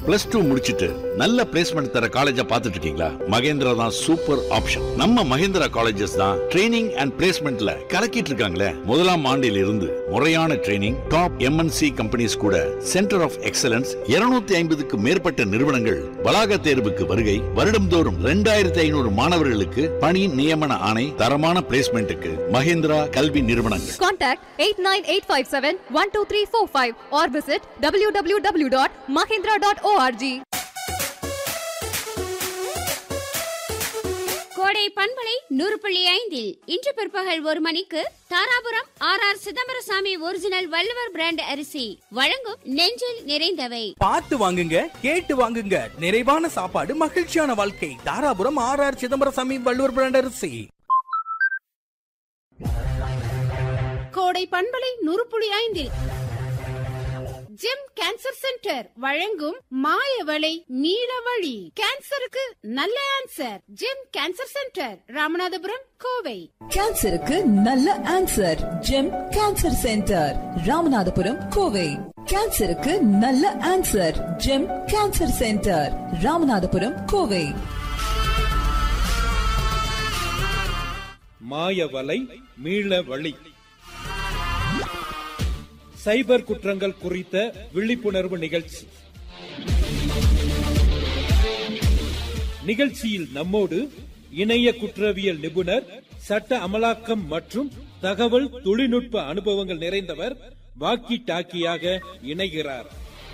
Plus two முடிச்சிட்டு நல்ல placement தர காலேஜா பார்த்துட்டு இருக்கீங்களா மகேந்திரா தான் சூப்பர் ஆப்ஷன் நம்ம மகேந்திரா காலேஜஸ் தான் ட்ரைனிங் அண்ட் பிளேஸ்மெண்ட்ல கலக்கிட்டு இருக்காங்களே முதலாம் ஆண்டில் இருந்து முறையான ட்ரைனிங் டாப் எம்என்சி கம்பெனிஸ் கூட சென்டர் ஆஃப் எக்ஸலன்ஸ் 250 ஐம்பதுக்கு மேற்பட்ட நிறுவனங்கள் வளாக தேர்வுக்கு வருகை வருடம்தோறும் ரெண்டாயிரத்தி ஐநூறு மாணவர்களுக்கு பணி நியமன ஆணை தரமான பிளேஸ்மெண்ட்டுக்கு மகேந்திரா கல்வி நிறுவனங்கள் Contact 89857-12345 or visit www.mahindra.org. கோடை பண்பலை நூறு புள்ளி ஐந்தில் இன்று பிற்பகல் ஒரு மணிக்கு Dharapuram R R Chidambarasamy original Valluvar brand அரிசி வழங்கும் நெஞ்சில் நிறைந்தவை பார்த்து வாங்குங்க கேட்டு வாங்குங்க நிறைவான சாப்பாடு மகிழ்ச்சியான வாழ்க்கை Dharapuram R R Chidambarasamy Valluvar brand அரிசி கோடை பண்பலை நூறு புள்ளி ஐந்தில் ஜெம் கேன்சர் சென்டர் வழங்கும் மாயவளை நீல வழி கேன்சருக்கு நல்ல answer Gem cancer centre Ramanathapuram Kovai கேன்சருக்கு நல்ல answer Gem cancer centre Ramanathapuram Kovai கேன்சருக்கு நல்ல answer Gem cancer centre Ramanathapuram Kovai மாயவலை மீள வழி சைபர் குற்றங்கள் குறித்த விழிப்புணர்வு நிகழ்ச்சி நிகழ்ச்சியில் நம்மோடு இணைய குற்றவியல் நிபுணர் சட்ட அமலாக்கம் மற்றும் தகவல் தொழில்நுட்ப அனுபவங்கள் நிறைந்தவர் வாக்கி டாக்கியாக இணைகிறார்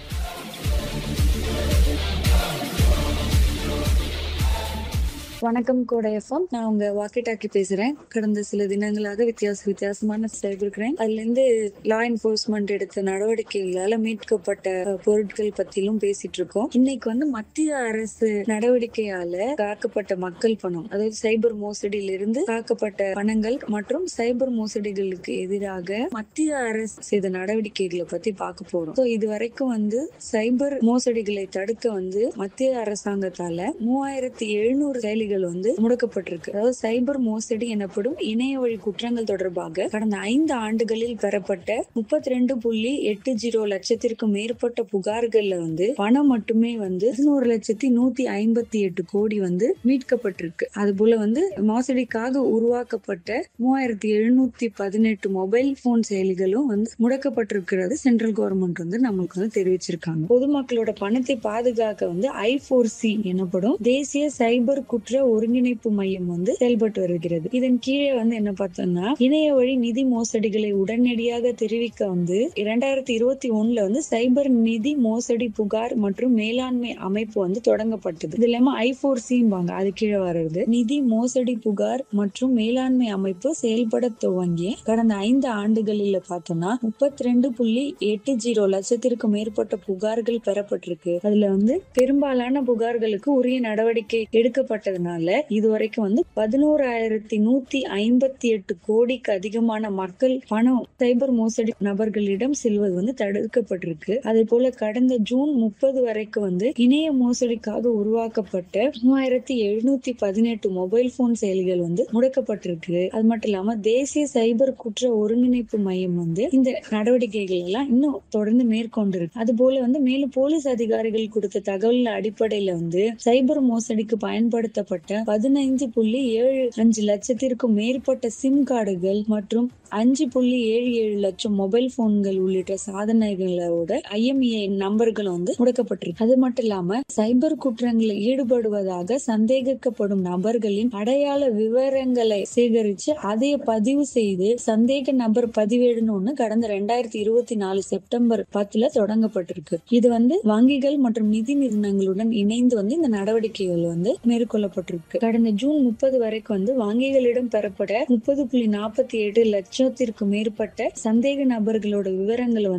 வணக்கம் கோடை எஃப்எம் நான் உங்க வாக்கி டாக்கி பேசுறேன் கடந்த சில தினங்களாக வித்தியாச வித்தியாசமான சைபர் கிரைம் அதுல இருந்து லா என்போர்ஸ்மெண்ட் எடுத்த நடவடிக்கைகளால மீட்கப்பட்ட அஹ், பொருட்கள் பத்தியும் பேசிட்டு இருக்கோம் இன்னைக்கு வந்து மத்திய அரசு நடவடிக்கையால காக்கப்பட்ட மக்கள் பணம் அதாவது சைபர் மோசடியில இருந்து காக்கப்பட்ட பணங்கள் மற்றும் சைபர் மோசடிகளுக்கு எதிராக மத்திய அரசு செய்த நடவடிக்கைகளை பத்தி பார்க்க போறோம் So, இது வரைக்கும் வந்து சைபர் மோசடிகளை தடுக்க வந்து மத்திய அரசாங்கத்தால மூவாயிரத்தி எழுநூறு செயலிகள் வந்து முடக்கப்பட்டிருக்கு அதாவது சைபர் மோசடி எனப்படும் இணைய வழி குற்றங்கள் தொடர்பாக கடந்த ஐந்து ஆண்டுகளில் பெறப்பட்ட முப்பத்தி ரெண்டு புள்ளி எட்டு ஜீரோ லட்சத்திற்கும் மேற்பட்ட புகார்கள்ல வந்து பணம் மட்டுமே வந்து பதினோரு லட்சத்தி நூத்தி ஐம்பத்தி எட்டு கோடி வந்து மீட்கப்பட்டிருக்கு அது போல வந்து மோசடிக்காக உருவாக்கப்பட்ட மூவாயிரத்தி எழுநூத்தி பதினெட்டு மொபைல் போன் செயலிகளும் வந்து முடக்கப்பட்டிருக்கிறது சென்ட்ரல் கவர்மெண்ட் வந்து நம்மளுக்கு வந்து தெரிவிச்சிருக்காங்க பொதுமக்களோட பணத்தை பாதுகாக்க வந்து ஐ போர் சி எனப்படும் தேசிய சைபர் குற்ற ஒருங்கிணைப்பு மையம் வந்து செயல்பட்டு வருகிறது இதன் கீழே வந்து என்ன பார்த்தோம்னா இணைய வழி நிதி மோசடிகளை உடனடியாக தெரிவிக்க வந்து இரண்டாயிரத்தி இருபத்தி ஒண்ணுல வந்து சைபர் நிதி மோசடி புகார் மற்றும் மேலாண்மை அமைப்பு வந்து தொடங்கப்பட்டது இது இல்லாம ஐ போர் சிம்பாங்க அது கீழே வர்றது நிதி மோசடி புகார் மற்றும் மேலாண்மை அமைப்பு செயல்பட துவங்கிய கடந்த ஐந்து ஆண்டுகளில் பார்த்தோம்னா முப்பத்தி ரெண்டு புள்ளி எட்டு ஜீரோ லட்சத்திற்கு மேற்பட்ட புகார்கள் பெறப்பட்டிருக்கு அதுல வந்து பெரும்பாலான புகார்களுக்கு உரிய நடவடிக்கை எடுக்கப்பட்டதுனால இதுவரைக்கும் வந்து பதினோராயிரத்தி நூத்தி ஐம்பத்தி எட்டு கோடிக்கு அதிகமான மக்கள் பணம் சைபர் மோசடி நபர்களிடம் செல்வது வந்து தடுக்கப்பட்டிருக்கு அதே போல கடந்த ஜூன் முப்பது வரைக்கும் வந்து இணைய மோசடிக்காக உருவாக்கப்பட்ட மூவாயிரத்தி எழுநூத்தி பதினெட்டு மொபைல் போன் செயலிகள் வந்து முடக்கப்பட்டிருக்கு அது மட்டும் இல்லாம தேசிய சைபர் குற்ற ஒருங்கிணைப்பு மையம் வந்து இந்த நடவடிக்கைகள் எல்லாம் இன்னும் தொடர்ந்து மேற்கொண்டிருக்கு அது போல வந்து மேலும் போலீஸ் அதிகாரிகள் கொடுத்த தகவல் அடிப்படையில வந்து சைபர் மோசடிக்கு பயன்படுத்தப்பட்ட பதினைந்து புள்ளி ஏழு அஞ்சு லட்சத்திற்கும் மேற்பட்ட சிம் கார்டுகள் மற்றும் அஞ்சு புள்ளி ஏழு ஏழு லட்சம் மொபைல் போன்கள் உள்ளிட்ட சாதனைகளோட ஐஎம்இஐ நம்பர்கள் வந்து முடக்கப்பட்டிருக்கு அது மட்டும் இல்லாம சைபர் குற்றங்களில் ஈடுபடுவதாக சந்தேகிக்கப்படும் நபர்களின் அடையாள விவரங்களை சேகரிச்சு அதை பதிவு செய்து சந்தேக நபர் பதிவேடுன்னு ஒண்ணு கடந்த ரெண்டாயிரத்தி இருபத்தி நாலு செப்டம்பர் பத்துல தொடங்கப்பட்டிருக்கு இது வந்து வங்கிகள் மற்றும் நிதி நிறுவனங்களுடன் இணைந்து வந்து இந்த நடவடிக்கைகள் வந்து மேற்கொள்ளப்பட்டிருக்கு கடந்த ஜூன் முப்பது வரைக்கும் வந்து வங்கிகளிடம் பெறப்பட்ட முப்பது புள்ளி நாற்பத்தி எட்டு லட்சத்திற்கு மேற்பட்ட சந்தேக நபர்களோட விவரங்களை வந்து